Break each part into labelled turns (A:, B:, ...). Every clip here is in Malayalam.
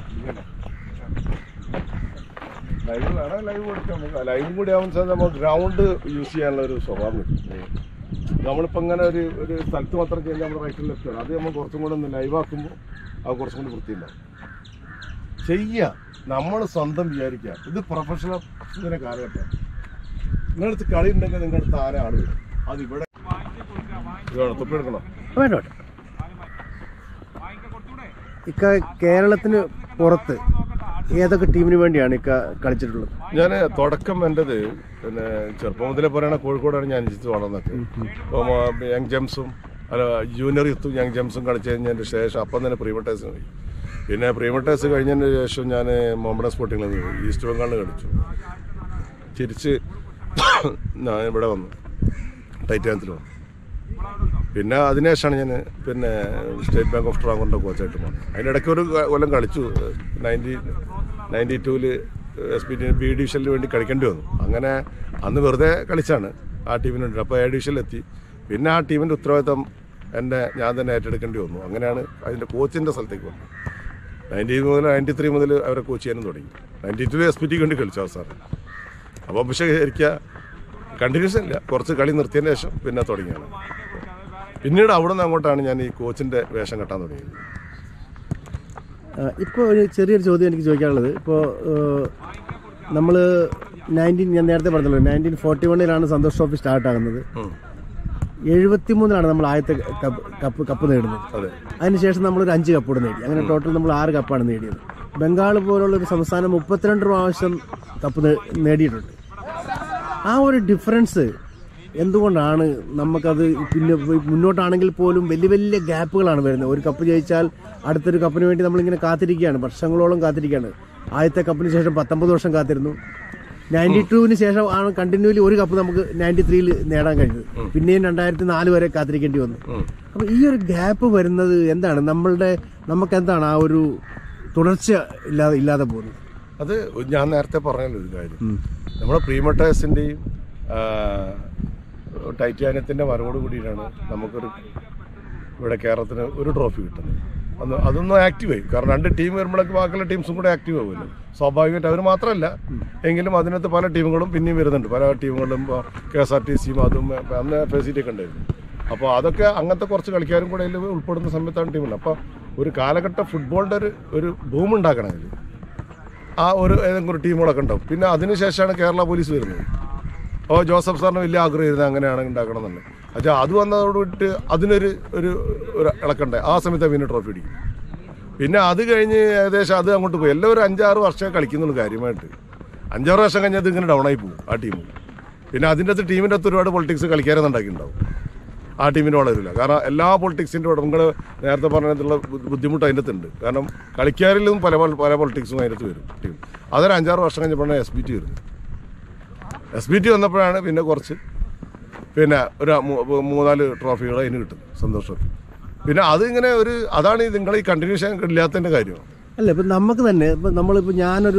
A: ലൈവ് വേണം ലൈവ് കൊടുക്കാം നമുക്ക് ലൈവും കൂടി ആവുമ്പോൾ നമുക്ക് ഗ്രൗണ്ട് യൂസ് ചെയ്യാനുള്ള ഒരു സ്വഭാവം കിട്ടും നമ്മളിപ്പോൾ ഇങ്ങനെ ഒരു ഒരു സ്ഥലത്ത് മാത്രം ചെയ്യുന്ന നമ്മൾ റൈറ്റിൽ ലെഫ്റ്റ് അത് നമ്മൾ കുറച്ചും കൂടെ ഒന്ന് ലൈവ് ആക്കുമ്പോൾ അത് കുറച്ചും കൂടി വൃത്തിയുണ്ടാവും ചെയ്യുക നമ്മൾ സ്വന്തം വിചാരിക്കുക ഇത് പ്രൊഫഷണൽ ഇതിനെ കാലഘട്ടം നിങ്ങളടുത്ത് കളി ഉണ്ടെങ്കിൽ നിങ്ങളുടെ അടുത്ത് ആരെ ആള് വരും അത് ഇവിടെ ഇതാണ് തൊപ്പിയെടുക്കണം
B: വേണ്ട വേണ്ട ഇക്ക കേരളത്തിന് പുറത്ത് ഏതൊക്കെ ടീമിന് വേണ്ടിയാണ് ഇക്ക കളിച്ചിട്ടുള്ളത്
A: ഞാൻ തുടക്കം എൻ്റെത് പിന്നെ ചെറുപ്പം മുതലേ പറയണ കോഴിക്കോടാണ് ഞാൻ ജനിച്ച് വളർന്നത് അപ്പോൾ യങ് ജംസും അല്ല ജൂനിയർ യുത്തും യങ് ജംസും കളിച്ച് കഴിഞ്ഞതിന് ശേഷം അപ്പം തന്നെ പ്രീമട്ടേഴ്സ് പോയി പിന്നെ പ്രീമട്ടേഴ്സ് കഴിഞ്ഞതിന് ശേഷം ഞാൻ മൊമ്മഡ സ്പോർട്ടിങ്ങിൽ നിന്ന് പോയി. ഈസ്റ്റ് ബംഗാളിൽ കളിച്ചു തിരിച്ച് ഞാൻ ഇവിടെ വന്നു ടൈറ്റാനത്തിൽ വന്നു പിന്നെ അതിനുശേഷമാണ് ഞാൻ പിന്നെ സ്റ്റേറ്റ് ബാങ്ക് ഓഫ് ട്രാവറിൻ്റെ കോച്ചായിട്ട് വന്നത് അതിനിടയ്ക്ക് ഒരു കൊല്ലം കളിച്ചു നയൻറ്റി നയൻറ്റി ടൂവിൽ എസ് പി ടി ബി ഡിവിഷനിൽ വേണ്ടി കളിക്കേണ്ടി വന്നു അങ്ങനെ അന്ന് വെറുതെ കളിച്ചാണ് ആ ടീമിന് വേണ്ടി അപ്പോൾ എ ഡിവിഷനിലെത്തി പിന്നെ ആ ടീമിൻ്റെ ഉത്തരവാദിത്തം എന്നെ ഞാൻ തന്നെ ഏറ്റെടുക്കേണ്ടി വന്നു അങ്ങനെയാണ് അതിൻ്റെ കോച്ചിൻ്റെ സ്ഥലത്തേക്ക് വന്നത് നയൻറ്റി മുതൽ നയൻറ്റി ത്രീ മുതൽ അവരെ കോച്ച് ചെയ്യാനും തുടങ്ങി നയൻറ്റി ടു എസ് പി ടിക്ക് വേണ്ടി കളിച്ചു അവസാനം അപ്പോൾ പക്ഷേ ശരിക്കും കണ്ടിന്യൂസ് ഇല്ല കുറച്ച് കളി നിർത്തിയതിന് ശേഷം പിന്നെ തുടങ്ങിയാണ് പിന്നീട് അവിടെ നിന്ന് അങ്ങോട്ടാണ് ഞാൻ ഈ കോച്ചിൻ്റെ വേഷം കെട്ടാൻ തുടങ്ങിയത്
B: ഇപ്പോൾ ഒരു ചെറിയൊരു ചോദ്യം എനിക്ക് ചോദിക്കാനുള്ളത് ഇപ്പോൾ നമ്മൾ നയൻറ്റീൻ ഞാൻ നേരത്തെ പറഞ്ഞല്ലോ നയൻറ്റീൻ ഫോർട്ടി വണ്ണിലാണ് സന്തോഷ് ട്രോഫി സ്റ്റാർട്ട് ആകുന്നത്
A: ഉം.
B: എഴുപത്തി മൂന്നിലാണ് നമ്മൾ ആദ്യത്തെ കപ്പ് കപ്പ് കപ്പ് നേടുന്നത്
A: അതെ
B: അതിനുശേഷം നമ്മളൊരു അഞ്ച് കപ്പോടെ നേടി അങ്ങനെ ടോട്ടൽ നമ്മൾ ആറ് കപ്പാണ് നേടിയത് ബംഗാൾ പോലുള്ള ഒരു സംസ്ഥാനം മുപ്പത്തിരണ്ട് പ്രാവശ്യം കപ്പ് നേ- നേടിയിട്ടുണ്ട് ആ ഒരു ഡിഫറൻസ് എന്തുകൊണ്ടാണ് നമുക്കത് പിന്നെ മുന്നോട്ടാണെങ്കിൽ പോലും വലിയ വലിയ ഗ്യാപ്പുകളാണ് വരുന്നത് ഒരു കപ്പ് ജയിച്ചാൽ അടുത്തൊരു കപ്പിന് വേണ്ടി നമ്മളിങ്ങനെ കാത്തിരിക്കുകയാണ് വർഷങ്ങളോളം കാത്തിരിക്കുകയാണ് ആദ്യത്തെ കപ്പിന് ശേഷം പത്തൊമ്പത് വർഷം കാത്തിരുന്നു നയൻറ്റി ടുവിന് ശേഷം ആണ് കണ്ടിന്യൂലി ഒരു കപ്പ് നമുക്ക് നയൻറ്റി ത്രീയിൽ നേടാൻ കഴിഞ്ഞത് പിന്നെയും രണ്ടായിരത്തി നാല് വരെ കാത്തിരിക്കേണ്ടി വന്നു
A: ഉം.
B: അപ്പൊ ഈ ഒരു ഗ്യാപ്പ് വരുന്നത് എന്താണ് നമ്മളുടെ നമുക്ക് എന്താണ് ആ ഒരു തുടർച്ച ഇല്ലാതെ ഇല്ലാതെ പോകുന്നത്
A: അത് ഞാൻ നേരത്തെ പറഞ്ഞല്ലോ ഒരു കാര്യം നമ്മുടെ പ്രീമട്ടേഴ്സിൻ്റെയും ടൈറ്റാനിയത്തിൻ്റെ വരവോട് കൂടിയിട്ടാണ് നമുക്കൊരു ഇവിടെ കേരളത്തിന് ഒരു ട്രോഫി കിട്ടുന്നത് അന്ന് അതൊന്നും ആക്റ്റീവായി കാരണം രണ്ട് ടീം വരുമ്പോഴേക്ക് ബാക്കിയുള്ള ടീംസും കൂടെ ആക്റ്റീവ് ആവുമല്ലോ സ്വാഭാവികമായിട്ട് അവർ മാത്രമല്ല എങ്കിലും അതിനകത്ത് പല ടീമുകളും പിന്നെയും വരുന്നുണ്ട് പല ടീമുകളും കെ എസ് ആർ ടി സിയും അതും ഇപ്പൊ അന്ന് ഫെസിലിറ്റി ഒക്കെ ഉണ്ടായിരുന്നു അപ്പോൾ അതൊക്കെ അങ്ങനത്തെ കുറച്ച് കളിക്കാരും കൂടെ അതിൽ ഉൾപ്പെടുന്ന സമയത്താണ് ടീമുണ്ട് അപ്പോൾ ഒരു കാലഘട്ട ഫുട്ബോളിൻ്റെ ഒരു ഒരു ബൂം ഉണ്ടാക്കണമെങ്കിൽ ആ ഒരു ഏതെങ്കിലും ഒരു ടീമുകളൊക്കെ ഉണ്ടാവും പിന്നെ അതിനുശേഷമാണ് കേരള പോലീസ് വരുന്നത് അപ്പോൾ ജോസഫ് സാറിന് വലിയ ആഗ്രഹമായിരുന്നു അങ്ങനെയാണ് ഉണ്ടാക്കണം എന്നുള്ളത് പക്ഷേ അത് വന്നതോട് വിട്ട് അതിനൊരു ഒരു ഒരു ഇളക്കണ്ടേ ആ സമയത്ത് പിന്നെ ട്രോഫി അടിക്കും പിന്നെ അത് കഴിഞ്ഞ് ഏകദേശം അത് അങ്ങോട്ട് പോയി എല്ലാവരും അഞ്ചാറ് വർഷം കളിക്കുന്നുള്ളൂ കാര്യമായിട്ട് അഞ്ചാറ് വർഷം കഴിഞ്ഞാൽ ഇത് ഇങ്ങനെ ഡൗൺ ആയി പോകും ആ ടീം പിന്നെ അതിൻ്റെ അകത്ത് ടീമിൻ്റെ അകത്ത് ഒരുപാട് പൊളിറ്റിക്സ് കളിക്കാരെന്ന് ഉണ്ടാക്കിയിട്ടുണ്ടാവും ആ ടീമിന് വളരില്ല കാരണം എല്ലാ പൊളിറ്റിക്സിൻ്റെ കൂടെ നിങ്ങൾ നേരത്തെ പറഞ്ഞതിലുള്ള ബു- ബുദ്ധിമുട്ട് അതിൻ്റെ അകത്തുണ്ട് കാരണം കളിക്കാരിലും പല പല- പല പൊളിറ്റിക്സും അതിനകത്ത് വരും ടീം അതൊരു അഞ്ചാറ് വർഷം കഴിഞ്ഞപ്പോഴാണ് എസ് ബി ടി വരുന്നത് എസ് ബി ടി വന്നപ്പോഴാണ് പിന്നെ കുറച്ച് പിന്നെ ഒരു മൂ- മൂന്നാല് ട്രോഫികൾ അതിന് കിട്ടും സന്തോഷ് ട്രോഫി പിന്നെ അത് ഇങ്ങനെ ഒരു അതാണ് ഈ നിങ്ങൾ ഈ കണ്ടിന്യൂഷൻ ഇല്ലാത്തതിൻ്റെ കാര്യം
B: അല്ല ഇപ്പം നമുക്ക് തന്നെ ഇപ്പം നമ്മളിപ്പോൾ ഞാനൊരു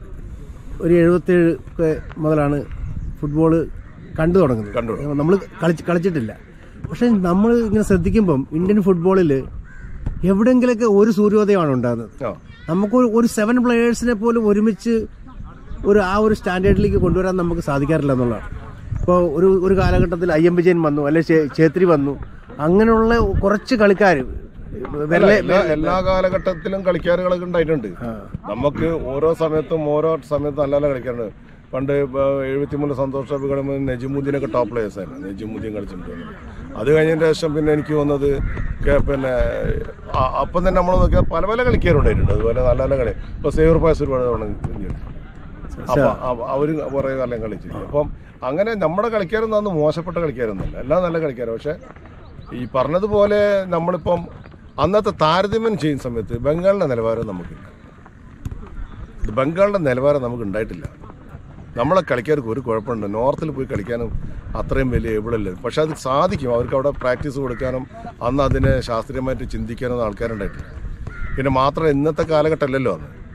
B: ഒരു എഴുപത്തേഴ് ഒക്കെ മുതലാണ് ഫുട്ബോൾ കണ്ടു തുടങ്ങുന്നത്
A: കണ്ടു
B: നമ്മൾ കളിച്ച് കളിച്ചിട്ടില്ല പക്ഷെ നമ്മൾ ഇങ്ങനെ ശ്രദ്ധിക്കുമ്പം ഇന്ത്യൻ ഫുട്ബോളിൽ എവിടെയെങ്കിലൊക്കെ ഒരു സൂര്യോദയമാണ് ഉണ്ടാകുന്നത്
A: ആ
B: നമുക്ക് ഒരു- ഒരു സെവൻ പ്ലെയേഴ്സിനെ പോലും ഒരുമിച്ച് ഒരു ആ ഒരു സ്റ്റാൻഡേർഡിലേക്ക് കൊണ്ടുവരാൻ നമുക്ക് സാധിക്കാറില്ല എന്നുള്ളതാണ് ഇപ്പോൾ ഒരു ഒരു കാലഘട്ടത്തിൽ ഐ എം വിജയൻ വന്നു അല്ലെ ഛേത്രി വന്നു അങ്ങനെയുള്ള കുറച്ച് കളിക്കാർ
A: അല്ല, എല്ലാ എല്ലാ കാലഘട്ടത്തിലും കളിക്കാരുകളൊക്കെ ഉണ്ടായിട്ടുണ്ട് നമുക്ക് ഓരോ സമയത്തും ഓരോ സമയത്തും നല്ല നല്ല കളിക്കാരുണ്ട് പണ്ട് എഴുപത്തിമൂന്ന് സന്തോഷ ട്രോഫി കളിക്കുമ്പോൾ നജിമുദ്ദീനൊക്കെ ടോപ്പ് പ്ലേയേഴ്സ് ആയിരുന്നു നജിമുദ്ദീൻ കളിച്ചിട്ടുണ്ട് അത് കഴിഞ്ഞതിന് ശേഷം പിന്നെ എനിക്ക് വന്നത് കെ- പിന്നെ ആ- അപ്പം തന്നെ നമ്മൾ നോക്കിയാൽ പല പല കളിക്കാരുണ്ടായിട്ടുണ്ട് അതുപോലെ നല്ല നല്ല കളി ഇപ്പോൾ സേവർ പായസ് ഒരുപാട് തവണ കളിച്ചിട്ടുണ്ട്. അപ്പൊ അവ- അവര് കുറേ കാലം കളിച്ചു അപ്പം അങ്ങനെ നമ്മുടെ കളിക്കാരൊന്നും അന്ന് മോശപ്പെട്ട കളിക്കാരൊന്നുമല്ല എല്ലാം നല്ല കളിക്കാരും പക്ഷെ ഈ പറഞ്ഞതുപോലെ നമ്മളിപ്പം അന്നത്തെ താരതമ്യം ചെയ്യുന്ന സമയത്ത് ബംഗാളിന്റെ നിലവാരം നമുക്കില്ല ഇത് ബംഗാളിന്റെ നിലവാരം നമുക്ക് ഉണ്ടായിട്ടില്ല നമ്മളെ കളിക്കാർക്ക് ഒരു കുഴപ്പമുണ്ട് നോർത്തിൽ പോയി കളിക്കാനും അത്രയും വലിയ എവിടെയല്ല പക്ഷെ അത് സാധിക്കും അവർക്ക് അവിടെ പ്രാക്ടീസ് കൊടുക്കാനും അന്ന് അതിനെ ശാസ്ത്രീയമായിട്ട് ചിന്തിക്കാനൊന്നും ആൾക്കാരുണ്ടായിട്ടില്ല പിന്നെ മാത്രമല്ല ഇന്നത്തെ കാലഘട്ടമല്ലല്ലോ അന്ന്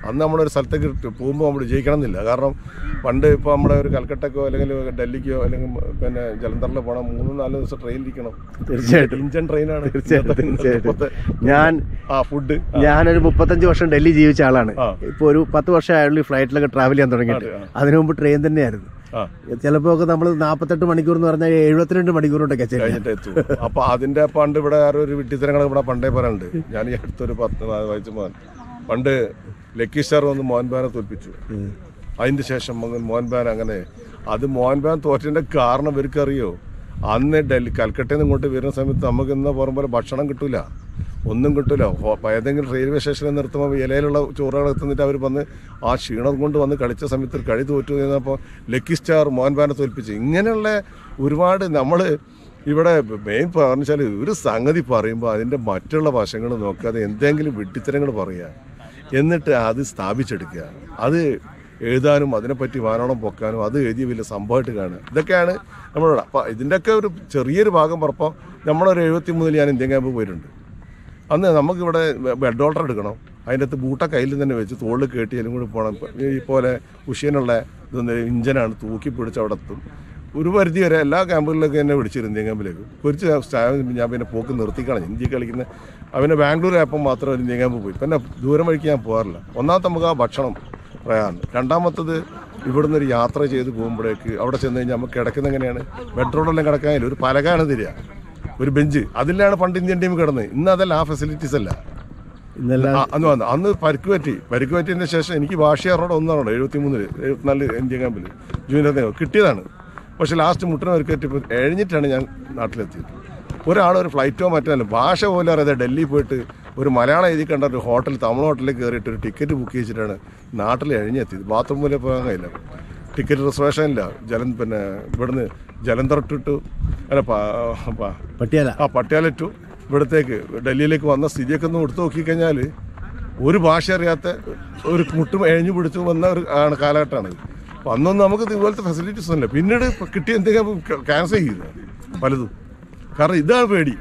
A: അന്ന് നമ്മളൊരു സ്ഥലത്തേക്ക് പോകുമ്പോൾ നമ്മൾ ജയിക്കണം എന്നില്ല കാരണം പണ്ട് ഇപ്പോൾ നമ്മുടെ ഒരു കൽക്കട്ടക്കോ അല്ലെങ്കിൽ ഡൽഹിക്കോ അല്ലെങ്കിൽ പിന്നെ ജലന്ധറിലോ പോകണം മൂന്ന് നാല് ദിവസം ട്രെയിനിലിരിക്കണം
B: തീർച്ചയായിട്ടും
A: ഇഞ്ചൻ ട്രെയിനാണ്
B: തീർച്ചയായിട്ടും തീർച്ചയായിട്ടും
A: ഇപ്പോഴത്തെ
B: ഞാൻ
A: ആ ഫുഡ്
B: ഞാനൊരു മുപ്പത്തഞ്ച് വർഷം ഡൽഹി ജീവിച്ച ആളാണ്
A: ആ.
B: ഇപ്പോൾ ഒരു പത്ത് വർഷം ആയുള്ളൂ ഈ ഫ്ലൈറ്റിലൊക്കെ ട്രാവൽ ചെയ്യാൻ തുടങ്ങിയിട്ട്
A: അതെ,
B: അതിനു മുമ്പ് ട്രെയിൻ തന്നെയായിരുന്നു
A: ആ
B: ചിലപ്പോൾ ഒക്കെ നമ്മൾ നാൽപ്പത്തെട്ട് മണിക്കൂർ എന്ന് പറഞ്ഞാൽ എഴുപത്തിരണ്ട് മണിക്കൂർ കൊണ്ടൊക്കെ ചെല്ലും
A: കഴിഞ്ഞിട്ട് എത്തും അപ്പൊ അതിന്റെ പണ്ട് ഇവിടെ ആരോ ഒരു വിട്ടിത്തരങ്ങൾ ഇവിടെ പണ്ടേ പറയാനുണ്ട് ഞാൻ ഈ അടുത്തൊരു പത്ത് വായിച്ച മോൻ പണ്ട് ലക്കി സ്റ്റാർ വന്ന് മോഹൻബാനെ തോൽപ്പിച്ചു അതിന്റെ ശേഷം മകൻ മോഹൻബാൻ അങ്ങനെ അത് മോഹൻബാൻ തോറ്റതിന്റെ കാരണം ഇവർക്കറിയോ അന്ന് ഡൽഹി കൽക്കട്ടയിൽ നിന്ന് ഇങ്ങോട്ട് വരുന്ന സമയത്ത് നമുക്ക് ഇന്ന പോലെ ഭക്ഷണം കിട്ടൂല ഒന്നും കിട്ടൂല ഹോ- ഏതെങ്കിലും റെയിൽവേ സ്റ്റേഷനിൽ നിർത്തുമ്പോൾ ഇലയിലുള്ള ചോറുകൾ എത്തുന്നിട്ട് അവർ വന്ന് ആ ക്ഷീണം കൊണ്ട് വന്ന് കളിച്ച സമയത്ത് ഒരു കളി തോറ്റു കഴിഞ്ഞപ്പോൾ ലക്കി സ്റ്റാർ മോഹൻബാനെ തോൽപ്പിച്ചു ഇങ്ങനെയുള്ള ഒരുപാട് നമ്മൾ ഇവിടെ മെയിൻ പറഞ്ഞാൽ ഒരു സംഗതി പറയുമ്പോൾ അതിൻ്റെ മറ്റുള്ള വശങ്ങൾ നോക്കാതെ എന്തെങ്കിലും വിഡ്ഢിത്തരങ്ങൾ പറയുക എന്നിട്ട് അത് സ്ഥാപിച്ചെടുക്കുക അത് എഴുതാനും അതിനെപ്പറ്റി വാനോളം പൊക്കാനും അത് എഴുതിയ വലിയ സംഭവമായിട്ട് കാണുക ഇതൊക്കെയാണ് നമ്മളോട് അപ്പം ഇതിൻ്റെയൊക്കെ ഒരു ചെറിയൊരു ഭാഗം പറഞ്ഞപ്പോൾ നമ്മളൊരു എഴുപത്തി മൂന്നിൽ ഞാൻ ഇന്ത്യൻ ക്യാമ്പ് പോയിട്ടുണ്ട് അന്ന് നമുക്കിവിടെ ബെഡ് ഓൾഡർ എടുക്കണം അതിൻ്റെ അകത്ത് ബൂട്ട കയ്യിൽ തന്നെ വെച്ച് തോളിൽ കയറ്റി എല്ലാം കൂടി പോകണം ഈ പോലെ ഉഷ്യനുള്ള ഇതൊന്ന് ഇഞ്ചനാണ് തൂക്കി പിടിച്ച് അവിടെ എത്തും ഒരു പരിധി വരെ എല്ലാ ക്യാമ്പുകളിലൊക്കെ എന്നെ വിളിച്ചിരുന്നു ഇന്ത്യൻ ക്യാമ്പിലേക്ക് കുറച്ച് സ്ഥാനം ഞാൻ പിന്നെ പോക്ക് നിർത്തിക്കളഞ്ഞു ഇന്ത്യ കളിക്കുന്ന അവന് ബാംഗ്ലൂർ ആയപ്പം മാത്രം ഒരു ഇന്ത്യൻ ക്യാമ്പ് പോയി പിന്നെ ദൂരം വഴിക്ക് ഞാൻ പോകാറില്ല ഒന്നാമത്തെ നമുക്ക് ആ ഭക്ഷണം പ്രയാണം രണ്ടാമത്തത് ഇവിടുന്ന് ഒരു യാത്ര ചെയ്ത് പോകുമ്പോഴേക്ക് അവിടെ ചെന്ന് കഴിഞ്ഞാൽ നമുക്ക് കിടക്കുന്ന എങ്ങനെയാണ് ബെഡ്റോഡെല്ലാം കിടക്കാനില്ല ഒരു പലകാണ് തരിക ഒരു ബെഞ്ച് അതിലാണ് പണ്ട് ഇന്ത്യൻ ടീം കിടന്നത് ഇന്ന് അതല്ല ആ ഫെസിലിറ്റീസ് അല്ല
B: ഇന്നെല്ലാം
A: ആ, അന്ന് വന്നു അന്ന് പരിക്ക് പറ്റി പരിക്ക് പറ്റിയതിന് ശേഷം എനിക്ക് ഭാഷയാറോടെ ഒന്നാണോ എഴുപത്തി മൂന്നില് എഴുപത്തിനാല് ഇന്ത്യൻ ക്യാമ്പിൽ ജൂനിയർ നേതാവ് കിട്ടിയതാണ് പക്ഷെ ലാസ്റ്റ് മുട്ടിന് പരിക്ക് പറ്റിയപ്പോൾ എഴുന്നിട്ടാണ് ഞാൻ നാട്ടിലെത്തിയത് ഒരാൾ ഒരു ഫ്ലൈറ്റോ മറ്റോ ഭാഷ പോലും അറിയാതെ ഡൽഹി പോയിട്ട് ഒരു മലയാളം എഴുതി കണ്ട ഒരു ഹോട്ടൽ തമിഴ് ഹോട്ടലിൽ കയറിയിട്ട് ഒരു ടിക്കറ്റ് ബുക്ക് ചെയ്തിട്ടാണ് നാട്ടിൽ എഴുന്നെത്തിയത് ബാത്റൂം പോലെ പോകാൻ കഴിയില്ല ടിക്കറ്റ് റിസർവേഷൻ ഇല്ല ജലം പിന്നെ ഇവിടുന്ന് ജലന്ധർ ടു അല്ല പ- പ-
B: പട്ടിയാല
A: ആ പട്യാല ടു ഇവിടത്തേക്ക് ഡൽഹിയിലേക്ക് വന്ന സ്ഥിതിയൊക്കെ ഒന്ന് എടുത്തു നോക്കിക്കഴിഞ്ഞാൽ ഒരു ഭാഷ അറിയാത്ത ഒരു മുട്ടും എഴഞ്ഞു പിടിച്ചു വന്ന ഒരു ആണ് കാലഘട്ടമാണ് അപ്പം അന്നൊന്നും നമുക്ക് ഇതുപോലത്തെ ഫെസിലിറ്റീസ് ഒന്നുമില്ല പിന്നീട് ഇപ്പൊ കിട്ടിയ എന്തെങ്കിലും ക്യാൻസൽ ചെയ്തു പലതും കാരണം ഇതാണ് പേടി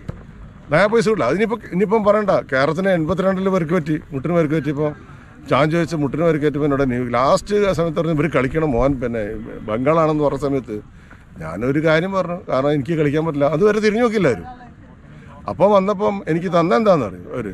A: നയ പൈസ കിട്ടില്ല അതിനിപ്പോൾ ഇനിയിപ്പം പറയണ്ട കേരളത്തിന് എൺപത്തിരണ്ടിൽ പേർക്ക് പറ്റി മുട്ടിന് പേർക്ക് പറ്റിയപ്പോൾ ചാൻ ചോദിച്ച മുട്ടിന് പേർക്ക് പറ്റിയപ്പോൾ എന്നോട് നീ ലാസ്റ്റ് ആ സമയത്ത് പറഞ്ഞു ഇവർ കളിക്കണം മോൻ പിന്നെ ബംഗാളാണെന്ന് പറഞ്ഞ സമയത്ത് ഞാനൊരു കാര്യം പറഞ്ഞു കാരണം എനിക്ക് കളിക്കാൻ പറ്റില്ല അതുവരെ തിരിഞ്ഞു നോക്കില്ലായിരുന്നു അപ്പം വന്നപ്പം എനിക്ക് തന്ന എന്താന്ന് അറിയും ഒരു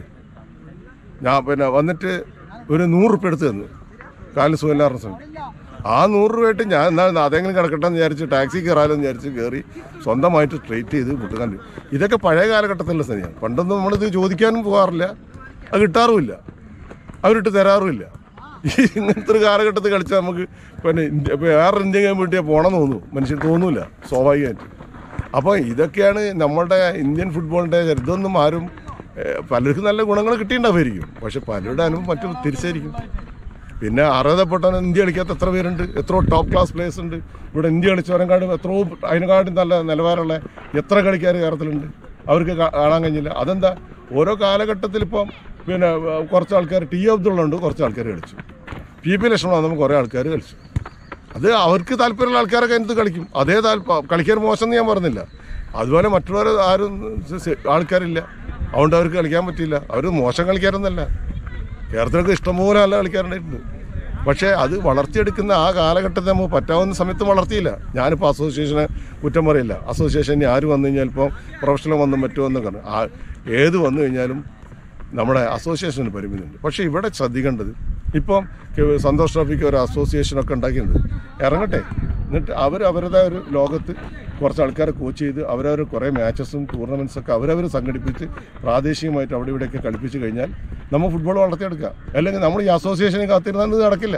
A: ഞാൻ പിന്നെ വന്നിട്ട് ഒരു നൂറ് റുപ്യ എടുത്ത് തന്നു കാലിന് സുഖമില്ലാറുന്ന സമയത്ത് ആ നൂറ് രൂപയായിട്ട് ഞാൻ എന്നാൽ അതെങ്കിലും കിടക്കട്ടെ എന്ന് വിചാരിച്ച് ടാക്സി കയറാമെന്ന് വിചാരിച്ച് കയറി സ്വന്തമായിട്ട് ട്രീറ്റ് ചെയ്ത് മുട്ടുകാൻ ഇതൊക്കെ പഴയ കാലഘട്ടത്തിലുള്ള സ്ഥിതിയാണ് പണ്ടൊന്നും നമ്മളിത് ചോദിക്കാനും പോകാറില്ല അത് കിട്ടാറുമില്ല അവരിട്ട് തരാറുമില്ല ഈ ഇങ്ങനത്തെ ഒരു കാലഘട്ടത്തിൽ കളിച്ചാൽ നമുക്ക് പിന്നെ ഇന്ത്യ ഇപ്പോൾ വേറെ ഇന്ത്യ ഗെയിം വീട്ടിയാൽ പോകണം തോന്നുന്നു മനുഷ്യൻ തോന്നൂല സ്വാഭാവികമായിട്ട് അപ്പോൾ ഇതൊക്കെയാണ് നമ്മളുടെ ഇന്ത്യൻ ഫുട്ബോളിൻ്റെ ഇതൊന്നും ആരും ഏഹ്, പലർക്കും നല്ല ഗുണങ്ങൾ കിട്ടിയിട്ടുണ്ടാവുമായിരിക്കും പക്ഷെ പലരുടെ അനുഭവം മറ്റു തിരിച്ചായിരിക്കും പിന്നെ അർഹതപ്പെട്ടവൻ ഇന്ത്യ കളിക്കാത്ത എത്ര പേരുണ്ട് എത്രയോ ടോപ്പ് ക്ലാസ് പ്ലേയേഴ്സ് ഉണ്ട് ഇവിടെ ഇന്ത്യ കളിച്ചവരെക്കാളും എത്രയോ അതിനെക്കാട്ടും നല്ല നിലവാരമുള്ള എത്ര കളിക്കാർ കേരളത്തിലുണ്ട് അവർക്ക് കാ- കാണാൻ കഴിഞ്ഞില്ല അതെന്താ ഓരോ കാലഘട്ടത്തിൽ ഇപ്പം പിന്നെ ഏഹ്, കുറച്ച് ആൾക്കാർ ടി അബ്ദുള്ള ഉണ്ട് കുറച്ച് ആൾക്കാർ കളിച്ചു പി പി ലക്ഷ്മണ വന്നപ്പോൾ കുറേ ആൾക്കാർ കളിച്ചു അത് അവർക്ക് താല്പര്യമുള്ള ആൾക്കാരൊക്കെ എന്ത് കളിക്കും അതേ താല്പ കളിക്കാൻ മോശം എന്ന് ഞാൻ പറഞ്ഞില്ല അതുപോലെ മറ്റുള്ളവർ ആരും സ- സ- ആൾക്കാരില്ല അതുകൊണ്ട് അവർക്ക് കളിക്കാൻ പറ്റില്ല അവർ മോശം കളിക്കാരൊന്നല്ല കേരളത്തിലൊക്കെ ഇഷ്ടംപോലെ നല്ല കളിക്കാരുണ്ടായിട്ടുണ്ട് പക്ഷേ അത് വളർത്തിയെടുക്കുന്ന ആ കാലഘട്ടത്തിൽ നമുക്ക് പറ്റാവുന്ന സമയത്ത് വളർത്തിയില്ല ഞാനിപ്പോൾ അസോസിയേഷനെ കുറ്റം പറയില്ല അസോസിയേഷൻ ഇനി ആര് വന്നു കഴിഞ്ഞാൽ ഇപ്പോൾ പ്രൊഫഷണൽ വന്നും മറ്റു വന്നും കാരണം ആ ഏത് വന്നു കഴിഞ്ഞാലും നമ്മുടെ അസോസിയേഷന് പരിമിതിയുണ്ട് പക്ഷേ ഇവിടെ ശ്രദ്ധിക്കേണ്ടത് ഇപ്പം കെ- സന്തോഷ് ട്രോഫിക്ക് ഒരു അസോസിയേഷനൊക്കെ ഉണ്ടാക്കിയിട്ടുണ്ട് ഇറങ്ങട്ടെ എന്നിട്ട് അവർ അവരുടെ ഒരു ലോകത്ത് കുറച്ച് ആൾക്കാരെ കോച്ച് ചെയ്ത് അവരവർ കുറേ മാച്ചസും ടൂർണമെൻറ്റ്സ് ഒക്കെ അവരവർ സംഘടിപ്പിച്ച് പ്രാദേശികമായിട്ട് അവിടെ ഇവിടെയൊക്കെ കളിപ്പിച്ച് കഴിഞ്ഞാൽ നമ്മൾ ഫുട്ബോൾ വളർത്തിയെടുക്കാം അല്ലെങ്കിൽ നമ്മൾ ഈ അസോസിയേഷനെ കാത്തിരുന്നാൽ ഇത് നടക്കില്ല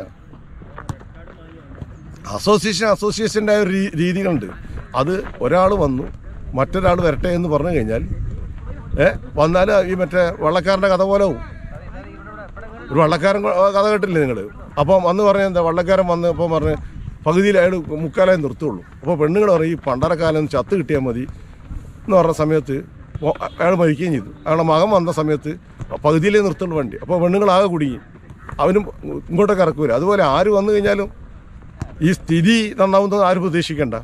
A: അസോസിയേഷൻ അസോസിയേഷൻ്റെ ഒരു രീ- രീതികളുണ്ട് അത് ഒരാൾ വന്നു മറ്റൊരാൾ വരട്ടെ എന്ന് പറഞ്ഞു കഴിഞ്ഞാൽ ഏ വന്നാൽ ഈ മറ്റേ വള്ളക്കാരൻ്റെ കഥ പോലെ ആവും ഒരു വള്ളക്കാരൻ കൊ- കഥ കേട്ടില്ലേ നിങ്ങൾ അപ്പം അന്ന് പറഞ്ഞ എന്താ വള്ളക്കാരൻ വന്ന് അപ്പം പറഞ്ഞ് പകുതിയിൽ അയാൾ മുക്കാലേ നിർത്തുള്ളൂ അപ്പോൾ പെണ്ണുങ്ങൾ പറയും ഈ പണ്ടരക്കാലം ചത്ത് കിട്ടിയാൽ മതി എന്ന് പറഞ്ഞ സമയത്ത് ഒ- അയാൾ മരിക്കുകയും ചെയ്തു അയാളുടെ മകൻ വന്ന സമയത്ത് പകുതിയിലേ നിർത്തുള്ളൂ വണ്ടി അപ്പോൾ പെണ്ണുങ്ങളാകെ കുടുങ്ങി അവനും ഇങ്ങോട്ടൊക്കെ ഇറക്കൂല അതുപോലെ ആര് വന്നു കഴിഞ്ഞാലും ഈ സ്ഥിതി നന്നാവുന്നത് ആരും പ്രതീക്ഷിക്കണ്ട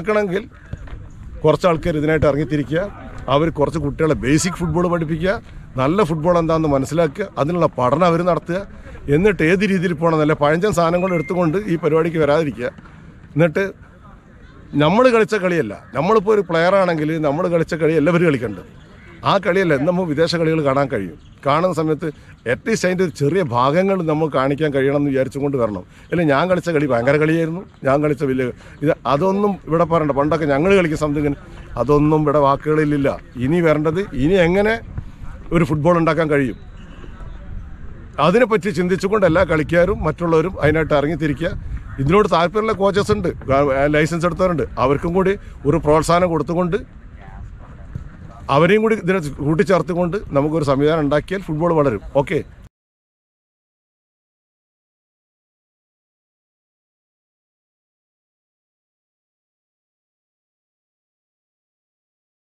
A: നന്നാക്കണമെങ്കിൽ കുറച്ച് ആൾക്കാർ ഇതിനായിട്ട് ഇറങ്ങിത്തിരിക്കുക അവർ കുറച്ച് കുട്ടികളെ ബേസിക് ഫുട്ബോൾ പഠിപ്പിക്കുക നല്ല ഫുട്ബോൾ എന്താണെന്ന് മനസ്സിലാക്കുക അതിനുള്ള പഠനം അവർ നടത്തുക എന്നിട്ട് ഏത് രീതിയിൽ പോകണം നല്ല പഴഞ്ചൻ സാധനങ്ങൾ എടുത്തുകൊണ്ട് ഈ പരിപാടിക്ക് വരാതിരിക്കുക എന്നിട്ട് നമ്മൾ കളിച്ച കളിയല്ല നമ്മളിപ്പോൾ ഒരു പ്ലെയർ ആണെങ്കിൽ നമ്മൾ കളിച്ച കളി എല്ലാവരും കളിക്കേണ്ടത് ആ കളിയല്ല ഇന്ന് നമുക്ക് വിദേശ കളികൾ കാണാൻ കഴിയും കാണുന്ന സമയത്ത് അറ്റ്ലീസ്റ്റ് അതിൻ്റെ ഒരു ചെറിയ ഭാഗങ്ങൾ നമുക്ക് കാണിക്കാൻ കഴിയണം എന്ന് വിചാരിച്ചുകൊണ്ട് വരണം അല്ലെങ്കിൽ ഞാൻ കളിച്ച കളി ഭയങ്കര കളിയായിരുന്നു ഞാൻ കളിച്ച വലിയ ഇത് അതൊന്നും ഇവിടെ പറയണ്ട പണ്ടൊക്കെ ഞങ്ങൾ കളിക്കുന്ന സംതിങ് അതൊന്നും ഇവിടെ വാക്കുകളിലില്ല ഇനി വരേണ്ടത് ഇനി എങ്ങനെ ഒരു ഫുട്ബോൾ ഉണ്ടാക്കാൻ കഴിയും അതിനെപ്പറ്റി ചിന്തിച്ചുകൊണ്ട് എല്ലാ കളിക്കാരും മറ്റുള്ളവരും അതിനായിട്ട് ഇറങ്ങിത്തിരിക്കുക ഇതിനോട് താല്പര്യമുള്ള കോച്ചസ് ഉണ്ട് ലൈസൻസ് എടുത്തവരുണ്ട് അവർക്കും കൂടി ഒരു പ്രോത്സാഹനം കൊടുത്തുകൊണ്ട് അവരെയും കൂടി ഇതിനെ കൂട്ടിച്ചേർത്തുകൊണ്ട് നമുക്കൊരു സംവിധാനം ഉണ്ടാക്കിയാൽ ഫുട്ബോൾ വളരും ഓക്കെ